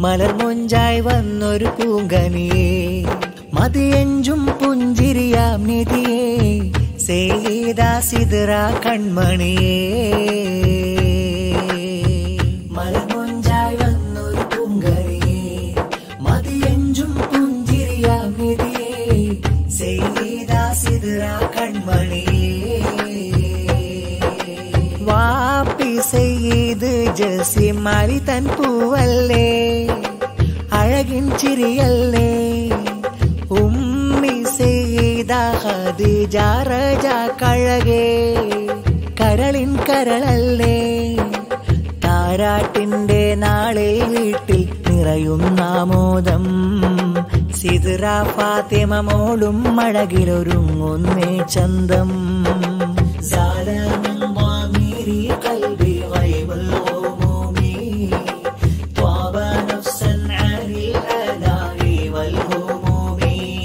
മലർമൊഞ്ചായി വന്നൊരു പൂങ്കനിയേ മതിയഞ്ചും പുഞ്ചിരിയാം നിധിയേ സേതാ സിതറ കൺമണിയേ മലർമൊഞ്ചായി വന്നൊരു പൂങ്കനിയേ മതിയഞ്ചും പുഞ്ചിരിയാം നിധിയേ സേതാ സിതറ കൺമണിയേ വാപ്പി ചെയ്ത് ജസിമാരി തൻ പൂവല്ലേ അഴകിൻ ചിരിയല്ലേ ഉമ്മി ചെയ്ത ഹദിജ റജ കഴകേ കരളിൻ കരളല്ലേ താരാട്ടിന്റെ നാളിൽ വീട്ടിൽ നിറയുന്ന മോദം സിദ്റ ഫാത്തിമ മോളും അഴകിലൊരുങ്ങുന്നേ ചന്തം زال من ضميري قلبي غيب الغموم طاب نفسا عن الآلاء والهموم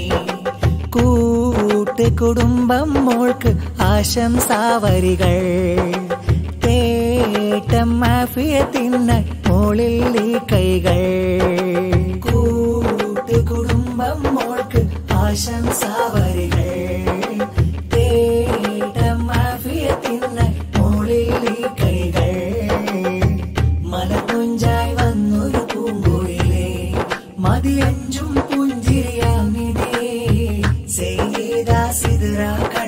കൂട്ട് കുടുംബം മോൾക്ക് ആശംസാവരികൾ തേട്ടം മാഫിയത്തിന്ന മോളിൽ ഈ കൈകൾ കൂട്ട് കുടുംബം മോൾക്ക് ആശംസാവരികൾ തേട്ടം മാഫിയത്തിന്ന മോളിൽ ഈ കൈകൾ മലകുഞ്ചായി വന്നൊരു പൂങ്കുയിലേ മതിയഞ്ചും പുഞ്ചിരിയാമിതേ ചെയ്താ സിദ്റ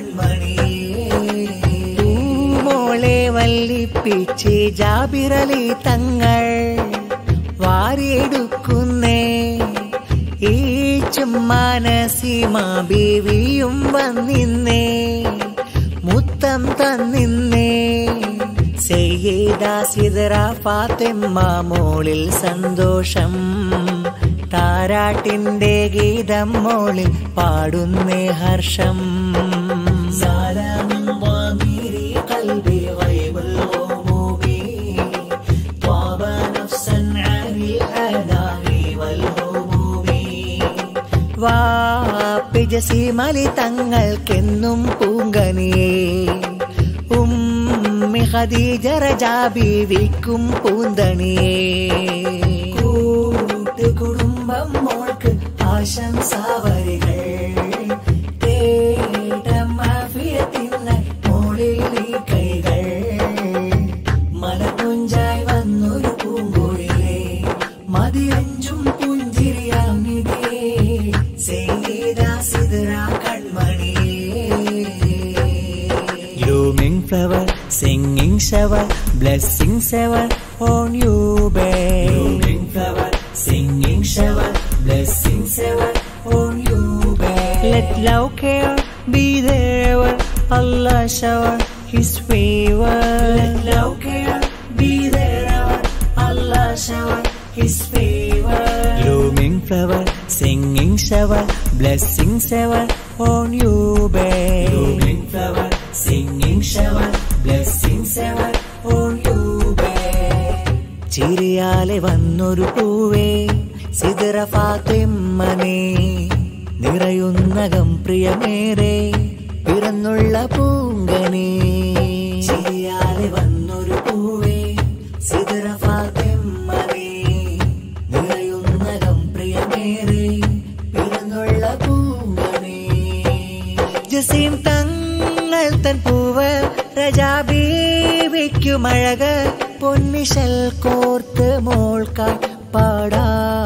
കൺമണിയേ മോളെ വല്ലിപ്പിച്ച് ജാബിറലി തങ്ങൾ വാരിയെടുക്കുന്നേ ഈ ചുമ്മാനസീമാ ബീവിയും വന്നിന്നേ മുത്തം തന്നിന്നേ ചെയ്താ സിതറ ഫാത്തിമ്മ മോളിൽ സന്തോഷം താരാട്ടിന്റെ ഗീതം മോളിൽ പാടുന്നേ ഹർഷം زال من ضميري قلبي غيب الغموم طاب نفسا عن الآلاء والهموم വാപ്പിജസിമലി തങ്ങൾക്കെന്നും പൂങ്കനിയേ ഉമ്മി ഖദീജ റജാബീവിക്കും പൂന്തണിയേ കൂട്ട് കുടുംബം മോൾക്ക് ആശംസാവരികൾ തേട്ടം മാഫിയത്തിന്ന മോളിൽ ഈ കൈകൾ മലകുഞ്ചായി വന്നൊരു പൂങ്കുഴിലേ മതിയഞ്ചും പുഞ്ചിരിയാം നിധിയേ ചെയ്താ സിദ്റ കൺമണിയേ Blooming flower, singing shower, blessings ever on you, babe. Blooming flower, singing shower, blessings ever on you, babe. Let love care be there where Allah shower His favor. Let love care be there where Allah shower His favor. Blooming flower, singing shower, blessings ever on you, babe. Blooming flower, singing shower, blessings ever on you, babe. ചിരിയാലെ വന്നൊരു പൂവേ സിദറ ഫാത്തിമ്മനെ നിറയുന്നകം പ്രിയമേറെ പിറന്നുള്ള പൂങ്കനെ ചിരിയാലെ വന്നൊരു പൂവേ സിദറ ഫാത്തിമ്മനെ നിറയുന്നകം പ്രിയമേറെ പിറന്നുള്ള പൂങ്കനെ ജസീം തങ്ങൾ തൻ പൂവ് രജാബീവിക്കുമഴക് പൊന്നിശൽ കോർത്ത് മോൾക്കായി പാടാ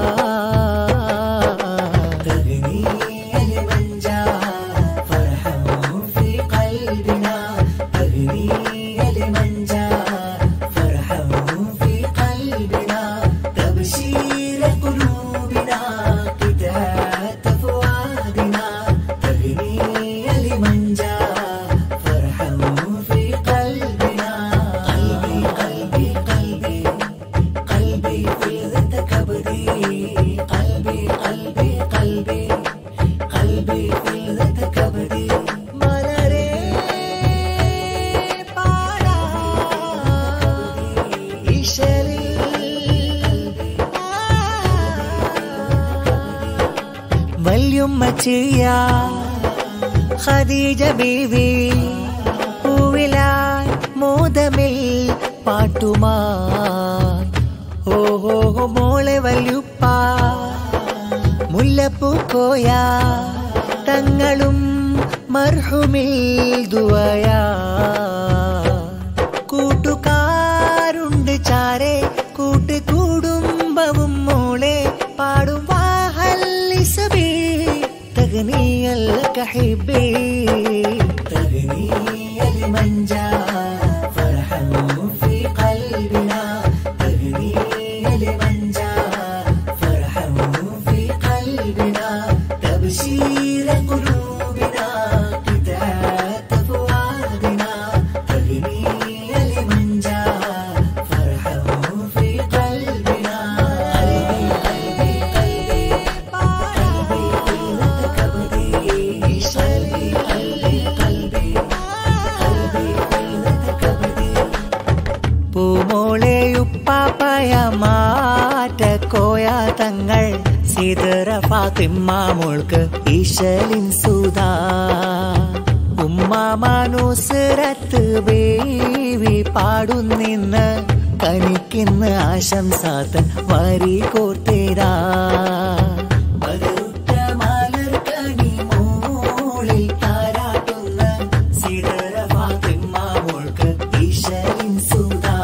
تبشير قلوبنا قطعة فؤادنا تغني لمن جاء فرحا في قلبنا قلبي قلبي قلبي قلبي في ذات كبدي قلبي قلبي قلبي قلبي في ذات كبدي മലരേ പാടാ ഈശ്വരി വല്യുമ്മ ചെയ്യ ഖദീജ ബീവി പൂവിലായി മോദമിൽ പാട്ടുമായി ഓഹോ മോളെ വല്യുപ്പ പൂക്കോയ തങ്ങളും മർഹുമിൽ ദുവയാ കൂട്ടുകാരുണ്ട് ചാരെ കൂട്ട് കുടുംബവും മോളെ പാടും വാഹല്ലിസബേ തഗ്നിയൽ കഹിബേ തഗ്നിയൽ മഞ്ചാ فرحا في قلبنا تغنية لمن جاء فرحا في قلبنا تبشير قلوبنا قطعة فؤادنا تغنية لمن جاء فرحا في قلبنا قلبي قلبي قلبي قلبي قلة كبدي قلبي قلبي قلبي قلبي قلة كبدي പൂമോളെ ഉപ്പാപ്പയ മാറ്റ കോയ തങ്ങൾ സിതറ ഫാത്തിമ്മ മോൾക്ക് ഈശലിൻ സുധാ ഉമ്മാമാനുസരത്ത് ബേവി പാടുന്നിന്ന് കനിക്കിന്ന് ആശംസാത്തൻ വരി കോർത്തേരാ ബദറുറ്റ മലർക്കണി മോളിൽ താരാട്ടുന്ന സിതറ ഫാത്തിമ്മ മോൾക്ക് ഈശലിൻ സുധാ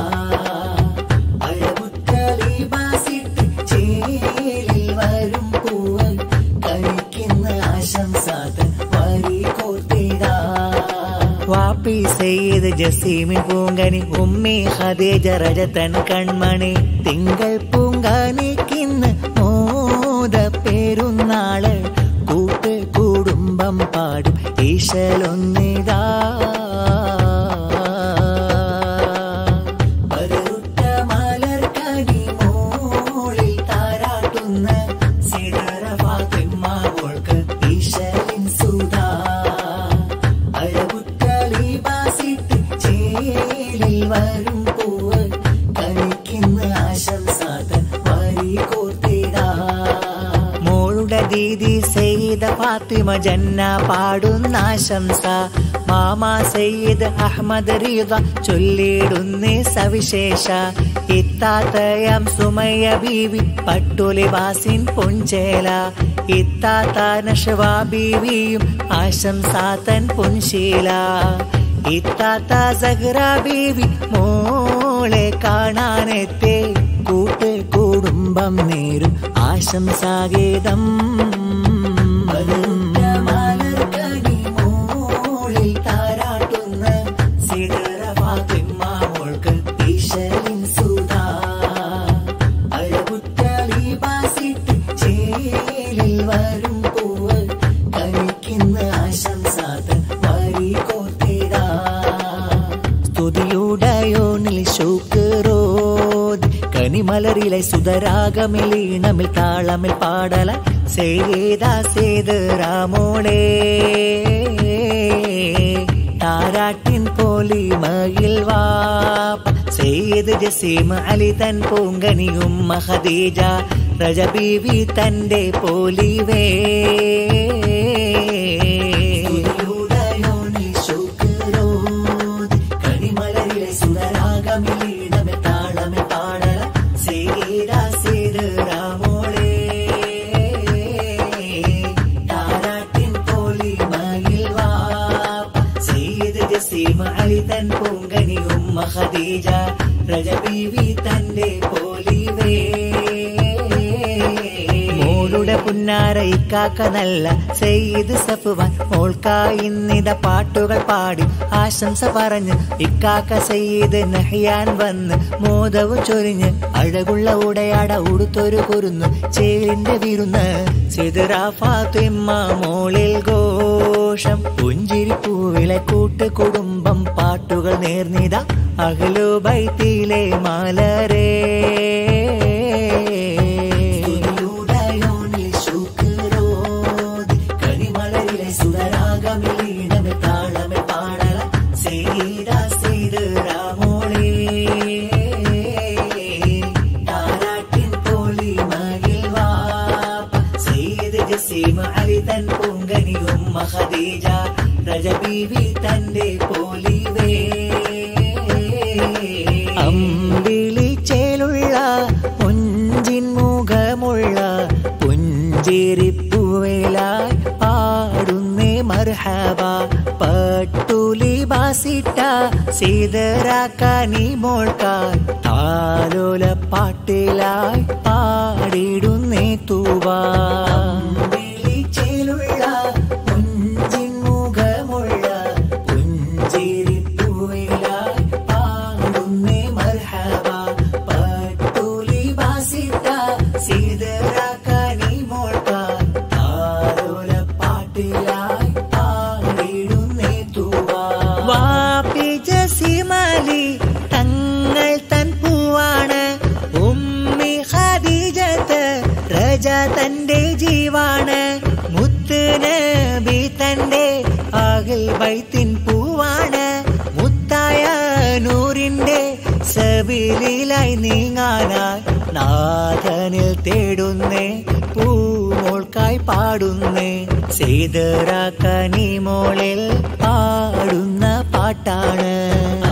അഴകുറ്റലി ബാസിട്ട് ചേലിൽ വരും പൂവ് കഴിക്കുന്ന ആശംസാതൻ വരി കോർത്തിടാ വാപ്പി സെയ്ത് ജസീമിൻ പൂങ്കനി ഉമ്മി ഖദീജ രജതൻ കൺമണി തിങ്കൾ പൂങ്കാനിക്കിന്ന് മോദ പെരുന്നാള് കൂട്ട് കുടുംബം പാടും ഈശലൊന്നിതാ പരുട്ട മലർക്കടി മോളിൽ താരാട്ടുന്ന സിതറ ഫാത്തിമ്മ മോൾക്ക് ഈശലിൻ സുധാ അഴകുറ്റലി ബാസിട്ട് ചേലിൽ വരും പൂവ് കഴിക്കുന്ന ആശംസാതൻ വരി കോർത്തിടാ മോളുടെ ദീദി സെയ്ദ് ഫാത്തിമ ജന്ന പാടുന്ന ആശംസ മാമ സെയ്ദ് അഹമ്മദ് റീദ ചൊല്ലിടുന്നേ സവിശേഷ ഇത്താത്തയം സുമയ്യ ബീവി പട്ടുലി ബാസിൻ പൊഞ്ചേല ഇത്താത്ത നഷവാ ബീവിയും ആശംസാത്തൻ പൊൻശീല ഇത്താത്ത സഹ്റ ബീവി മോളെ കാണാനെത്തേ കൂട്ട് കുടുംബം നേരും ആശംസാഗീതം മലർക്കണി മോളിൽ താരാട്ടുന്ന സിതറ ഫാത്തിമ്മ മോൾക്ക് ഈശലിൻ സുധാ അഴകുറ്റലി ബാസിട്ട് ചേലിൽ വരും പൂവ് കഴിക്കുന്ന ആശംസാതൻ വരി കോർത്തിടാ സ്തുതിയുടയോനിൽ ശുക്രോദ് കനിമലരിലെ സുതരാഗമിലീണമിൽ താളമിൽ പാടല സേതാ സേത് രാമോളേ താരാട്ടിൻ പോലി മയിൽ വാപ്പ സെയ്ത് ജസീം അലി തൻ പൂങ്കനിയും ഖദീജ രജബീവി തന്റെ പോലിവേ കണിമലരിലെ സുതരാഗമിലീണമെ താളമെ പാടല സേതാ സേത് രാമോളേ താരാട്ടിൻ പോലി മയിൽ വാപ്പ സെയ്ത് ജസീം അലി തൻ പൂങ്കനിയും ഖദീജ രജബീവി തന്റെ പോലിവേ മോളുടെ പുന്നാര ഇക്കാക്ക നല്ല സെയ്ത് സഫുവാൻ മോൾക്കായി ഇന്നിത പാട്ടുകൾ പാടി ആശംസ പറഞ്ഞ് ഇക്കാക്ക സെയ്ത് നഹിയാൻ വന്ന് മോദവും ചൊരിഞ്ഞ് അഴകുള്ള ഉടയാട ഉടുത്തൊരു കുരുന്ന് ചേലിന്റെ വിരുന്ന് സിദറാ ഫാത്തിമ്മ മോളിൽ ഘോഷം പുഞ്ചിരിപ്പൂവിലെ കൂട്ട് കുടുംബം പാട്ടുകൾ നേർന്നിത അഹ്ലു ബൈത്തിലെ മാലരേ ഉദയോനിൽ ശുക്രോദ് കണിമലരിലെ സുതരാഗമിലീണമെ താളമെ പാടല സേതാ സേത് രാമോളേ താരാട്ടിൻ പോലി മയിൽ വാപ്പ സെയ്ത് ജസീം അലി തൻ പൊങ്കനിയും ഖദീജ രജബീവി തന്റെ പോലിവേ അമ്പിളിച്ചേലുള്ള സീതറാക്കാനി മോൾക്കാൻ താലോല പാട്ടിലായി പാടിടുന്നേ തൂവാ വിളിച്ചേലുള്ള പുഞ്ചിൻ മുഖമുള്ള പുഞ്ചിരിപ്പൂവിലായി പാടുന്നേ മർഹബ പട്ടുലി ബാസിത്ത സീതറാക്കാനി മോൾക്കാൻ താലോല പാട്ടിലായി പാടിടുന്നേ തൂവാ വാപ്പി ജസിമാലി തങ്ങൾ തൻ പൂവാണ് ഉമ്മി ഖദീജത്ത് റജ തന്റെ ജീവാണ് മുത്ത് നബി തന്റെ അകൽ ബൈത്തിൻ പൂവാണ് മുത്തായ നൂറിന്റെ സബിലിലായി നീങ്ങാനായി നാഥനിൽ തേടുന്നേ പൂമോൾക്കായി പാടുന്നേ സീതറാക്കനി മോളിൽ പാടുന്ന പാട്ടാണ്